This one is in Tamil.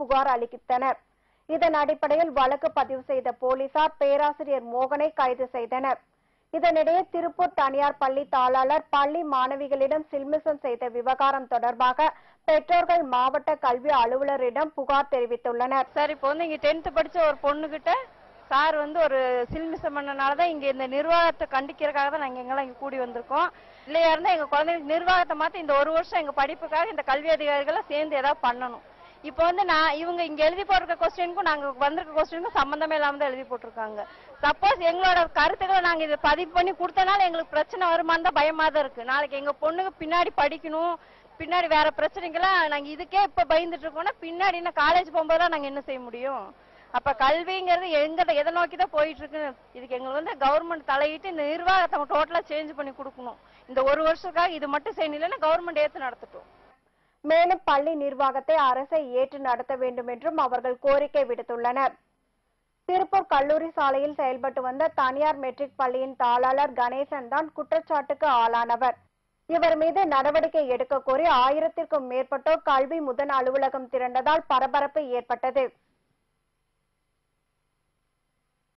புகார் அளித்தனர் இதன் அடிப்படையில் வழக்கு பதிவு செய்த போலீசார் பேராசிரியர் மோகனை கைது செய்தனர் இதனிடையே திருப்பூர் தனியார் பள்ளி தாளாளர் பள்ளி மாணவிகளிடம் சில்மிசம் செய்த விவகாரம் தொடர்பாக பெற்றோர்கள் மாவட்ட கல்வி அலுவலரிடம் புகார் தெரிவித்துள்ளனர் சார் இப்போ வந்து இங்க டென்த் படிச்ச ஒரு பொண்ணுகிட்ட சார் வந்து ஒரு சில்மிசம் பண்ணனால தான் இங்க இந்த நிர்வாகத்தை கண்டிக்கிறதுக்காக தான் நாங்க எங்கெல்லாம் இங்க கூடி வந்திருக்கோம் இல்லையா இருந்தா எங்க குழந்தைங்களுக்கு நிர்வாகத்தை மாத்தி இந்த ஒரு வருஷம் எங்க படிப்புக்காக இந்த கல்வி அதிகாரிகளை சேர்ந்து ஏதாவது பண்ணணும் இப்போ வந்து நான் இவங்க இங்க எழுதி போட்டிருக்க கொஸ்டினுக்கும் நாங்க வந்திருக்க கொஸ்டினுக்கும் சம்பந்தமே இல்லாம தான் எழுதி போட்டிருக்காங்க சப்போஸ் எங்களோட கருத்துக்களை நாங்க இதை பதிவு பண்ணி கொடுத்தனால எங்களுக்கு பிரச்சனை வருமான்னு தான் பயமா தான் இருக்கு நாளைக்கு எங்க பொண்ணுக்கு பின்னாடி படிக்கணும் பின்னாடி வேற பிரச்சனைக்கெல்லாம் நாங்க இதுக்கே இப்ப பயந்துட்டு இருக்கோம்னா பின்னாடி என்ன காலேஜ் போகும்போது நாங்க என்ன செய்ய முடியும் அப்ப கல்விங்கிறது எங்க எதை நோக்கி தான் போயிட்டு இருக்கு இதுக்கு எங்களுக்கு வந்து கவர்மெண்ட் தலையிட்டு இந்த நிர்வாகத்தை டோட்டலா சேஞ்ச் பண்ணி கொடுக்கணும் இந்த ஒரு வருஷத்துக்காக இது மட்டும் செய்யணும் இல்லைன்னா கவர்மெண்ட் ஏத்து நடத்தட்டும் மேலும் பள்ளி நிர்வாகத்தை அரசை ஏற்று நடத்த வேண்டும் என்றும் அவர்கள் கோரிக்கை விடுத்துள்ளனர் திருப்பூர் கல்லூரி சாலையில் செயல்பட்டு வந்த தனியார் மெட்ரிக் பள்ளியின் தாளாளர் கணேசன் தான் குற்றச்சாட்டுக்கு ஆளானவர் இவர் மீது நடவடிக்கை எடுக்க கோரி ஆயிரத்திற்கும் மேற்பட்டோர் கல்வி முதன் அலுவலகம் திரண்டதால் பரபரப்பு ஏற்பட்டது